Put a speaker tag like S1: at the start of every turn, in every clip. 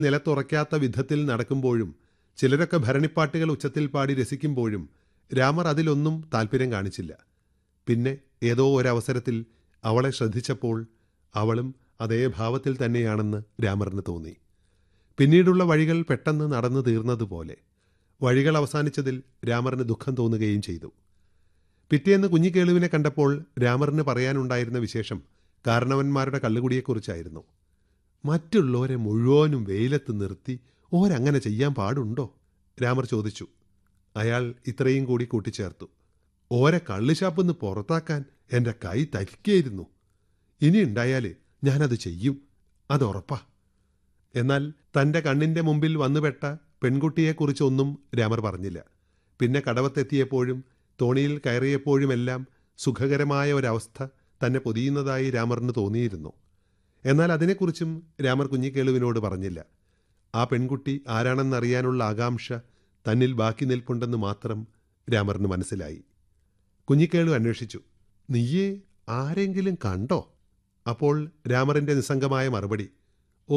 S1: നിലത്തുറയ്ക്കാത്ത വിധത്തിൽ നടക്കുമ്പോഴും ചിലരൊക്കെ ഭരണിപ്പാട്ടുകൾ ഉച്ചത്തിൽ പാടി രസിക്കുമ്പോഴും രാമർ അതിലൊന്നും താല്പര്യം കാണിച്ചില്ല പിന്നെ ഏതോ ഒരവസരത്തിൽ അവളെ ശ്രദ്ധിച്ചപ്പോൾ അവളും അതേ ഭാവത്തിൽ തന്നെയാണെന്ന് രാമറിന് തോന്നി പിന്നീടുള്ള വഴികൾ പെട്ടെന്ന് നടന്നു തീർന്നതുപോലെ വഴികൾ അവസാനിച്ചതിൽ രാമറിന് ദുഃഖം തോന്നുകയും ചെയ്തു പിറ്റേന്ന് കുഞ്ഞിക്കേളുവിനെ കണ്ടപ്പോൾ രാമറിന് പറയാനുണ്ടായിരുന്ന വിശേഷം കാരണവന്മാരുടെ കള്ളുകുടിയെക്കുറിച്ചായിരുന്നു മറ്റുള്ളവരെ മുഴുവനും വെയിലത്ത് നിർത്തി ഓരങ്ങനെ ചെയ്യാൻ പാടുണ്ടോ രാമർ ചോദിച്ചു അയാൾ ഇത്രയും കൂടി കൂട്ടിച്ചേർത്തു ഓരെ കള്ളുഷാപ്പിന്ന് പുറത്താക്കാൻ എൻ്റെ കൈ തരിക്കായിരുന്നു ഇനി ഉണ്ടായാല് ഞാനത് ചെയ്യും അതുറപ്പാ എന്നാൽ തൻ്റെ കണ്ണിൻ്റെ മുമ്പിൽ വന്നുപെട്ട പെൺകുട്ടിയെക്കുറിച്ചൊന്നും രാമർ പറഞ്ഞില്ല പിന്നെ കടവത്തെത്തിയപ്പോഴും തോണിയിൽ കയറിയപ്പോഴുമെല്ലാം സുഖകരമായ ഒരവസ്ഥ തന്നെ പൊതിയുന്നതായി രാമറിന് തോന്നിയിരുന്നു എന്നാൽ അതിനെക്കുറിച്ചും രാമർ കുഞ്ഞിക്കേളുവിനോട് പറഞ്ഞില്ല ആ പെൺകുട്ടി ആരാണെന്നറിയാനുള്ള ആകാംക്ഷ തന്നിൽ ബാക്കി നിൽപ്പുണ്ടെന്ന് മാത്രം രാമറിന് മനസ്സിലായി കുഞ്ഞിക്കേളു അന്വേഷിച്ചു നീയേ ആരെങ്കിലും കണ്ടോ അപ്പോൾ രാമറിന്റെ നിസ്സംഗമായ മറുപടി ഓ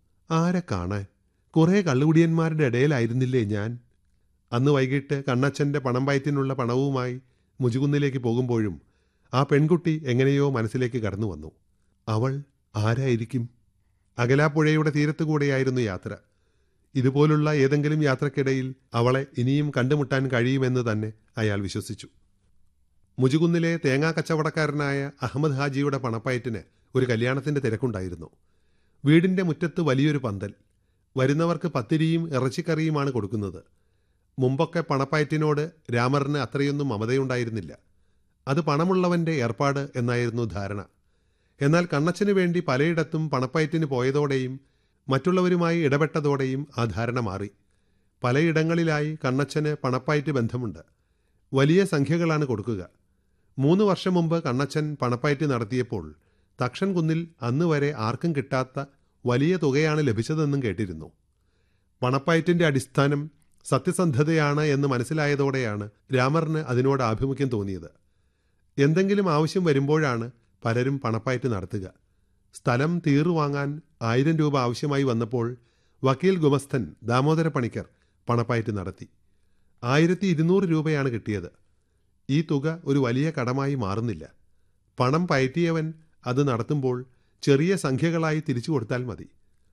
S1: ആരെ കാണാൻ കുറേ കള്ളുകുടിയന്മാരുടെ ഇടയിലായിരുന്നില്ലേ ഞാൻ അന്ന് വൈകിട്ട് കണ്ണച്ചൻ്റെ പണം പയറ്റിനുള്ള പണവുമായി മുജുകുന്നിലേക്ക് പോകുമ്പോഴും ആ പെൺകുട്ടി എങ്ങനെയോ മനസ്സിലേക്ക് കടന്നു വന്നു അവൾ ആരായിരിക്കും അകലാപ്പുഴയുടെ തീരത്തുകൂടെയായിരുന്നു യാത്ര ഇതുപോലുള്ള ഏതെങ്കിലും യാത്രക്കിടയിൽ അവളെ ഇനിയും കണ്ടുമുട്ടാൻ കഴിയുമെന്ന് തന്നെ അയാൾ വിശ്വസിച്ചു മുജുകുന്നിലെ തേങ്ങാ കച്ചവടക്കാരനായ അഹമ്മദ് ഹാജിയുടെ പണപ്പയറ്റിന് ഒരു കല്യാണത്തിന്റെ തിരക്കുണ്ടായിരുന്നു വീടിന്റെ മുറ്റത്ത് വലിയൊരു പന്തൽ വരുന്നവർക്ക് പത്തിരിയും ഇറച്ചിക്കറിയുമാണ് കൊടുക്കുന്നത് മുമ്പൊക്കെ പണപ്പയറ്റിനോട് രാമറിന് അത്രയൊന്നും മമതയുണ്ടായിരുന്നില്ല അത് പണമുള്ളവന്റെ ഏർപ്പാട് എന്നായിരുന്നു ധാരണ എന്നാൽ കണ്ണച്ചന് വേണ്ടി പലയിടത്തും പണപ്പയറ്റിന് പോയതോടെയും മറ്റുള്ളവരുമായി ഇടപെട്ടതോടെയും ആ ധാരണ മാറി പലയിടങ്ങളിലായി കണ്ണച്ചന് പണപ്പയറ്റ് ബന്ധമുണ്ട് വലിയ സംഖ്യകളാണ് കൊടുക്കുക മൂന്ന് വർഷം മുമ്പ് കണ്ണച്ചൻ പണപ്പയറ്റ് നടത്തിയപ്പോൾ തക്ഷൻ കുന്നിൽ അന്ന് വരെ ആർക്കും കിട്ടാത്ത വലിയ തുകയാണ് ലഭിച്ചതെന്നും കേട്ടിരുന്നു പണപ്പയറ്റിന്റെ അടിസ്ഥാനം സത്യസന്ധതയാണ് എന്ന് മനസ്സിലായതോടെയാണ് രാമറിന് അതിനോട് ആഭിമുഖ്യം തോന്നിയത് എന്തെങ്കിലും ആവശ്യം വരുമ്പോഴാണ് പലരും പണപ്പയറ്റ് നടത്തുക സ്ഥലം തീറുവാങ്ങാൻ ആയിരം രൂപ ആവശ്യമായി വന്നപ്പോൾ വക്കീൽ ഗുമസ്തൻ ദാമോദര പണിക്കർ പണപ്പയറ്റ് നടത്തി ആയിരത്തി ഇരുന്നൂറ് രൂപയാണ് കിട്ടിയത് ഈ തുക ഒരു വലിയ കടമായി മാറുന്നില്ല പണം പയറ്റിയവൻ അത് നടത്തുമ്പോൾ ചെറിയ സംഖ്യകളായി തിരിച്ചു കൊടുത്താൽ മതി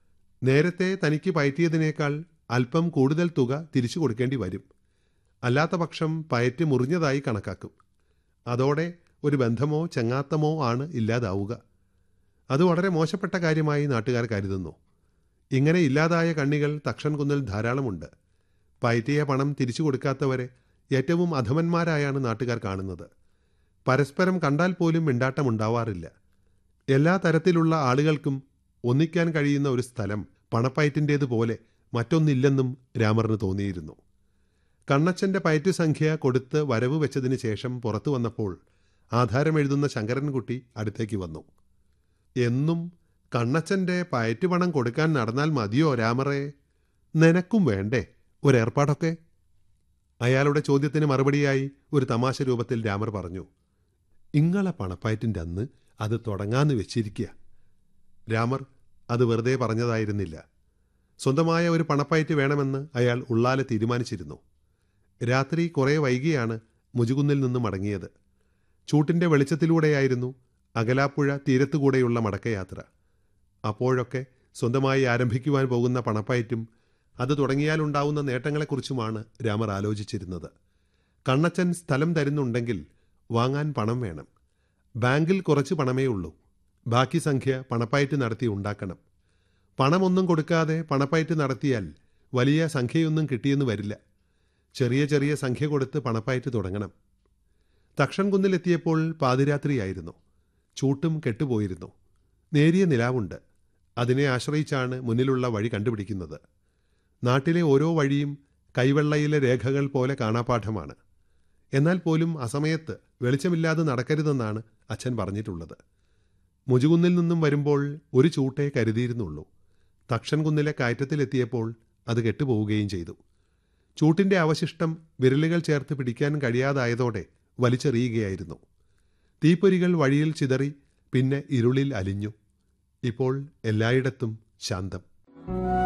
S1: നേരത്തെ തനിക്ക് പയറ്റിയതിനേക്കാൾ അല്പം കൂടുതൽ തുക തിരിച്ചു കൊടുക്കേണ്ടി വരും അല്ലാത്ത പക്ഷം പയറ്റ് മുറിഞ്ഞതായി കണക്കാക്കും അതോടെ ഒരു ബന്ധമോ ചങ്ങാത്തമോ ആണ് ഇല്ലാതാവുക അത് വളരെ മോശപ്പെട്ട കാര്യമായി നാട്ടുകാർ കരുതുന്നു ഇങ്ങനെ ഇല്ലാതായ കണ്ണികൾ തക്ഷൻ കുന്നിൽ ധാരാളമുണ്ട് പയറ്റിയ പണം തിരിച്ചു കൊടുക്കാത്തവരെ ഏറ്റവും അധമന്മാരായാണ് നാട്ടുകാർ കാണുന്നത് പരസ്പരം കണ്ടാൽ പോലും മിണ്ടാട്ടമുണ്ടാവാറില്ല എല്ലാ തരത്തിലുള്ള ആളുകൾക്കും ഒന്നിക്കാൻ കഴിയുന്ന ഒരു സ്ഥലം പണപ്പയറ്റിൻ്റേതുപോലെ മറ്റൊന്നില്ലെന്നും രാമറിന് തോന്നിയിരുന്നു കണ്ണച്ചന്റെ പയറ്റു സംഖ്യ കൊടുത്ത് വരവ് വെച്ചതിന് ശേഷം പുറത്തു വന്നപ്പോൾ ആധാരം എഴുതുന്ന ശങ്കരൻകുട്ടി അടുത്തേക്ക് വന്നു എന്നും കണ്ണച്ചന്റെ പയറ്റുപണം കൊടുക്കാൻ നടന്നാൽ മതിയോ രാമറേ നിനക്കും വേണ്ടേ ഒരേർപ്പാടൊക്കെ അയാളുടെ ചോദ്യത്തിന് മറുപടിയായി ഒരു തമാശ രൂപത്തിൽ രാമർ പറഞ്ഞു ഇങ്ങളെ പണപ്പയറ്റിൻ്റെ അന്ന് അത് തുടങ്ങാന്ന് വെച്ചിരിക്കുക രാമർ അത് വെറുതെ പറഞ്ഞതായിരുന്നില്ല സ്വന്തമായ ഒരു പണപ്പയറ്റ് വേണമെന്ന് അയാൾ ഉള്ളാലെ തീരുമാനിച്ചിരുന്നു രാത്രി കുറേ വൈകിയാണ് മുജുകുന്നിൽ നിന്ന് മടങ്ങിയത് ചൂട്ടിൻ്റെ വെളിച്ചത്തിലൂടെയായിരുന്നു അകലാപ്പുഴ തീരത്തുകൂടെയുള്ള മടക്കയാത്ര അപ്പോഴൊക്കെ സ്വന്തമായി ആരംഭിക്കുവാൻ പോകുന്ന പണപ്പയറ്റും അത് തുടങ്ങിയാലുണ്ടാവുന്ന നേട്ടങ്ങളെക്കുറിച്ചുമാണ് രാമർ ആലോചിച്ചിരുന്നത് കണ്ണച്ചൻ സ്ഥലം തരുന്നുണ്ടെങ്കിൽ വാങ്ങാൻ പണം വേണം ബാങ്കിൽ കുറച്ച് പണമേ ഉള്ളൂ ബാക്കി സംഖ്യ പണപ്പയറ്റ് നടത്തി ഉണ്ടാക്കണം പണമൊന്നും കൊടുക്കാതെ പണപ്പയറ്റ് നടത്തിയാൽ വലിയ സംഖ്യയൊന്നും കിട്ടിയെന്ന് വരില്ല ചെറിയ ചെറിയ സംഖ്യ കൊടുത്ത് പണപ്പയറ്റ് തുടങ്ങണം തക്ഷൻ കുന്നിലെത്തിയപ്പോൾ പാതിരാത്രിയായിരുന്നു ചൂട്ടും കെട്ടുപോയിരുന്നു നേരിയ നിലാവുണ്ട് അതിനെ ആശ്രയിച്ചാണ് മുന്നിലുള്ള വഴി കണ്ടുപിടിക്കുന്നത് നാട്ടിലെ ഓരോ വഴിയും കൈവെള്ളയിലെ രേഖകൾ പോലെ കാണാപാഠമാണ് എന്നാൽ പോലും അസമയത്ത് വെളിച്ചമില്ലാതെ നടക്കരുതെന്നാണ് അച്ഛൻ പറഞ്ഞിട്ടുള്ളത് മുജുകുന്നിൽ നിന്നും വരുമ്പോൾ ഒരു ചൂട്ടേ കരുതിയിരുന്നുള്ളൂ തക്ഷൻ കുന്നിലെ കയറ്റത്തിലെത്തിയപ്പോൾ അത് കെട്ടുപോവുകയും ചെയ്തു ചൂട്ടിന്റെ അവശിഷ്ടം വിരലുകൾ ചേർത്ത് പിടിക്കാൻ കഴിയാതായതോടെ വലിച്ചെറിയുകയായിരുന്നു തീപ്പൊരികൾ വഴിയിൽ ചിതറി പിന്നെ ഇരുളിൽ അലിഞ്ഞു ഇപ്പോൾ എല്ലായിടത്തും ശാന്തം